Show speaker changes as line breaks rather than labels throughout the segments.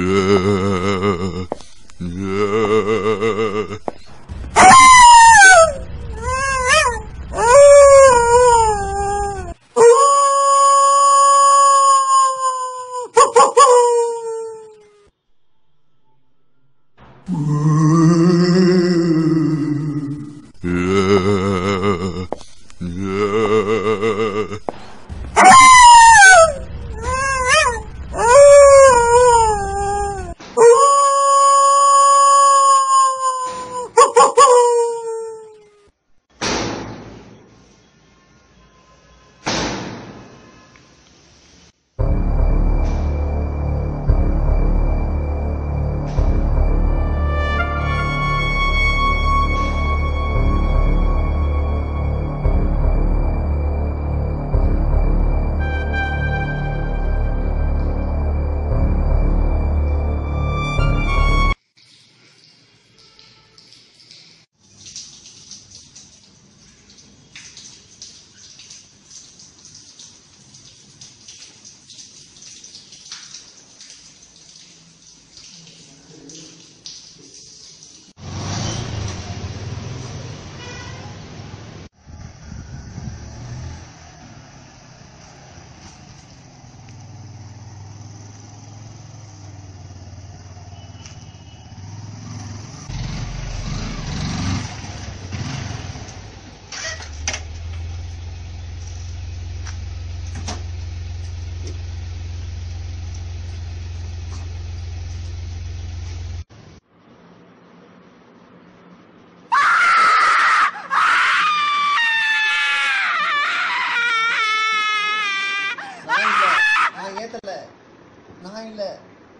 நான் இல்ல நான் ஏத்தல நான் இல்ல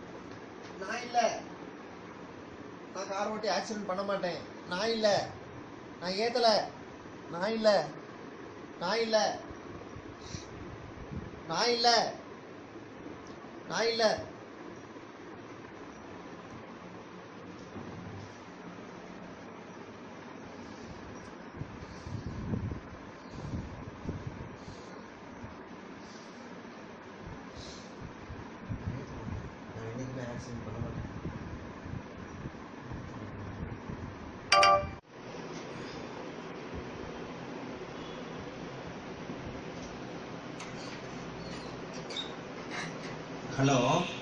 நான் இல்ல நான் கார் ஓட்டி ஆக்சிடென்ட் பண்ண மாட்டேன் நான் இல்ல நான் ஏத்தல நான் இல்ல நான் இல்ல நான் இல்ல நான் இல்ல நான் என்னைக்குமே ஆக்சிடென்ட் பண்ண மாட்டேன்
ஹலோ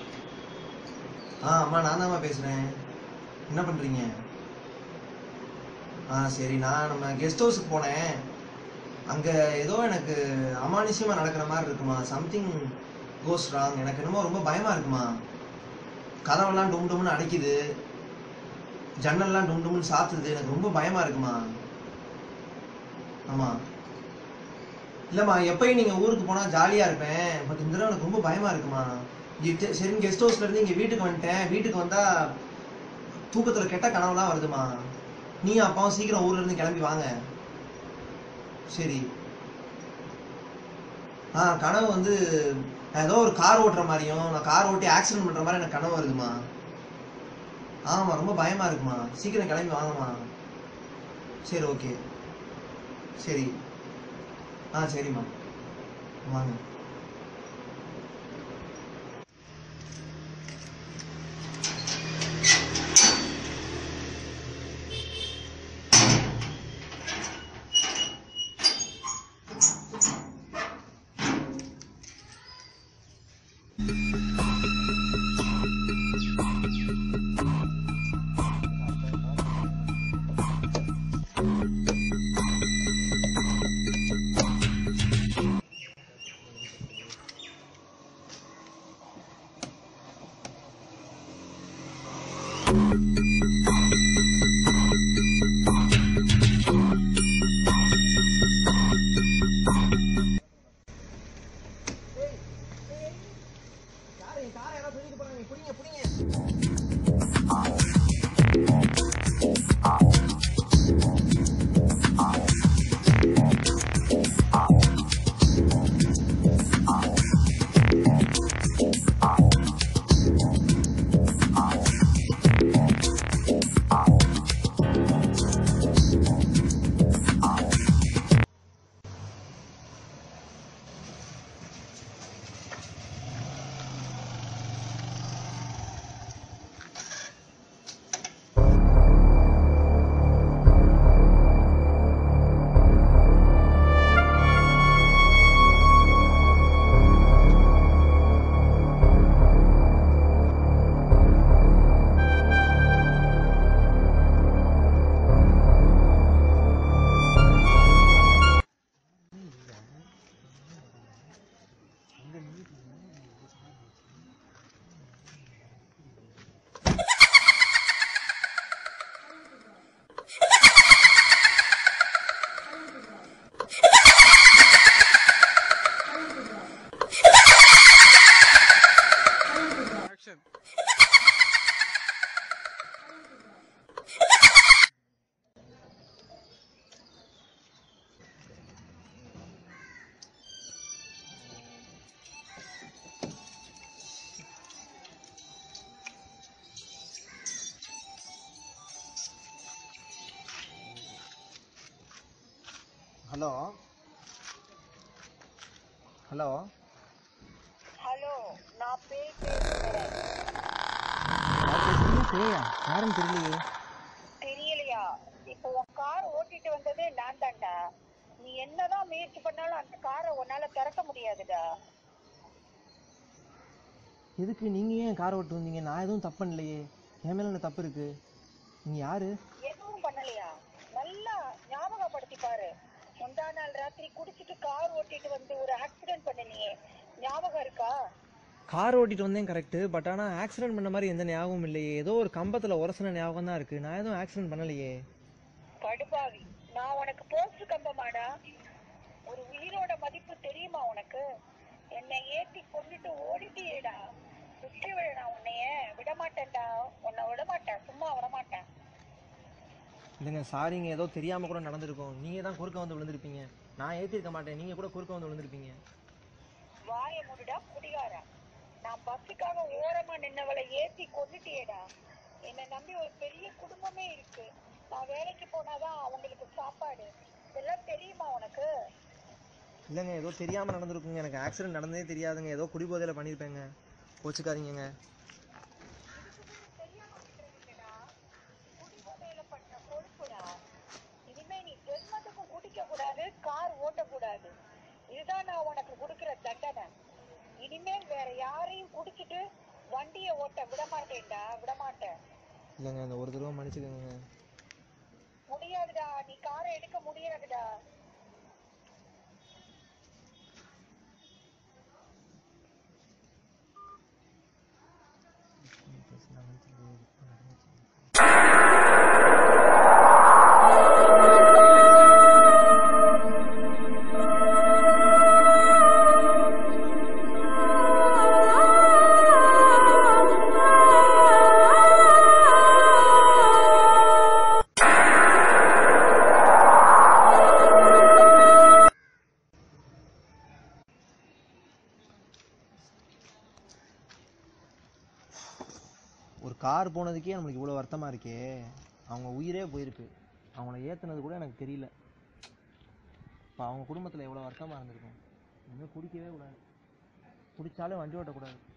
ஆ அம்மா நான் தான்மா பேசுகிறேன் என்ன பண்ணுறீங்க ஆ சரி நான் நம்ம கெஸ்ட் ஹவுஸுக்கு போனேன் அங்கே ஏதோ எனக்கு அமானுஷ்யமாக நடக்கிற மாதிரி இருக்குமா சம்திங் கோஸ் ராங் எனக்கு என்னமோ ரொம்ப பயமாக இருக்குமா கதவெல்லாம் டும் டும்னு அடைக்குது ஜன்னல்லாம் டும் டும்னு சாத்துது எனக்கு ரொம்ப பயமாக இருக்குமா ஆமாம் இல்லைம்மா எப்பயும் நீங்கள் ஊருக்கு போனால் ஜாலியாக இருப்பேன் பட் இந்த தடவை எனக்கு ரொம்ப பயமாக இருக்குமா இது சரி கெஸ்ட் ஹவுஸ்ல இருந்து இங்கே வீட்டுக்கு வந்துட்டேன் வீட்டுக்கு வந்தால் தூக்கத்தில் கெட்ட கனவுலாம் வருதுமா நீ அப்பாவும் சீக்கிரம் ஊர்ல இருந்து கிளம்பி வாங்க சரி ஆ கனவு வந்து நான் ஏதோ ஒரு கார் ஓட்டுற மாதிரியும் நான் கார் ஓட்டி ஆக்சிடென்ட் பண்ணுற மாதிரி எனக்கு கனவு வருதுமா ஆமாம் ரொம்ப பயமாக இருக்குமா சீக்கிரம் கிளம்பி வாங்கம்மா சரி ஓகே சரி ஆ சரிம்மா வாங்க
யாரு என் காரை யாரோ தூக்கிட்டு போறாங்க புடிங்க புடிங்க
ஹலோ ஹலோ
ஹலோ நான் பேய் பேசுறேன்
பேயா யாரும் தெரியலையே
தெரியலையா இப்போ உன் கார் ஓட்டிட்டு வந்ததே நான் தான்டா நீ என்னதான் முயற்சி பண்ணாலும் அந்த காரை உன்னால திறக்க முடியாதுடா
எதுக்கு நீங்க ஏன் கார் ஓட்டு வந்தீங்க நான் எதுவும் தப்பு பண்ணலையே என் மேல என்ன தப்பு இருக்கு நீங்க யாரு
எதுவும் பண்ணலையா நல்லா ஞாபகப்படுத்தி பாரு முந்தா நாள் ராத்திரி குடிச்சிட்டு கார் ஓட்டிட்டு வந்து ஒரு ஆக்சிடென்ட் பண்ணினியே ஞாபகம் இருக்கா
கார் ஓட்டிட்டு வந்தேன் கரெக்ட் பட் ஆனா ஆக்சிடென்ட் பண்ண மாதிரி எந்த ஞாபகமும் இல்லையே ஏதோ ஒரு கம்பத்துல உரசன ஞாபகம் தான் இருக்கு நான் எதுவும் ஆக்சிடென்ட் பண்ணலையே
படுபாவி நான் உனக்கு போஸ்ட் கம்பமாடா ஒரு உயிரோட மதிப்பு தெரியுமா உனக்கு என்னை ஏத்தி கொண்டுட்டு ஓடிட்டியேடா சுற்றி விழா உன்னைய விட மாட்டேன்டா உன்னை விட மாட்டேன் சும்மா விட மாட்டேன்
இல்லைங்க சாரிங்க ஏதோ தெரியாம கூட நடந்திருக்கும் நீங்க தான் குறுக்க வந்து விழுந்திருப்பீங்க நான் ஏத்திருக்க மாட்டேன் நீங்க கூட குறுக்க வந்து விழுந்திருப்பீங்க
வாய முடுடா குடிகாரா நான் பஸ்ஸுக்காக ஓரமா நின்னவளை ஏத்தி கொண்டுட்டியேடா என்னை நம்பி ஒரு பெரிய குடும்பமே இருக்கு நான் வேலைக்கு போனாதான் அவங்களுக்கு சாப்பாடு இதெல்லாம் தெரியுமா உனக்கு
இல்லைங்க ஏதோ தெரியாம நடந்திருக்குங்க எனக்கு ஆக்சிடென்ட் நடந்ததே தெரியாதுங்க ஏதோ குடிபோதையில பண்ணிருப்பேங்க கோச்சுக்காதீங்க
குடிபோதையில பண்ண கொழுப்புடா இனிமே நீ ஜென்மத்துக்கும் குடிக்க கூடாது கார் ஓட்டக்கூடாது இதுதான் நான் உனக்கு கொடுக்கிற தண்டனை இனிமேல் வேற யாரையும் குடிச்சிட்டு வண்டியை ஓட்ட விட மாட்டேன்டா விட மாட்டேன்
இல்லைங்க இந்த ஒரு தடவை மன்னிச்சுக்கோங்க
முடியாதுடா நீ காரை எடுக்க முடியாதுடா
ஒரு கார் போனதுக்கே நம்மளுக்கு இவ்வளோ வருத்தமாக இருக்கே அவங்க உயிரே போயிருக்கு அவங்கள ஏற்றுனது கூட எனக்கு தெரியல இப்போ அவங்க குடும்பத்தில் எவ்வளோ வருத்தமாக இருந்திருக்கும் இனிமேல் குடிக்கவே கூடாது குடித்தாலும் வண்டி ஓட்டக்கூடாது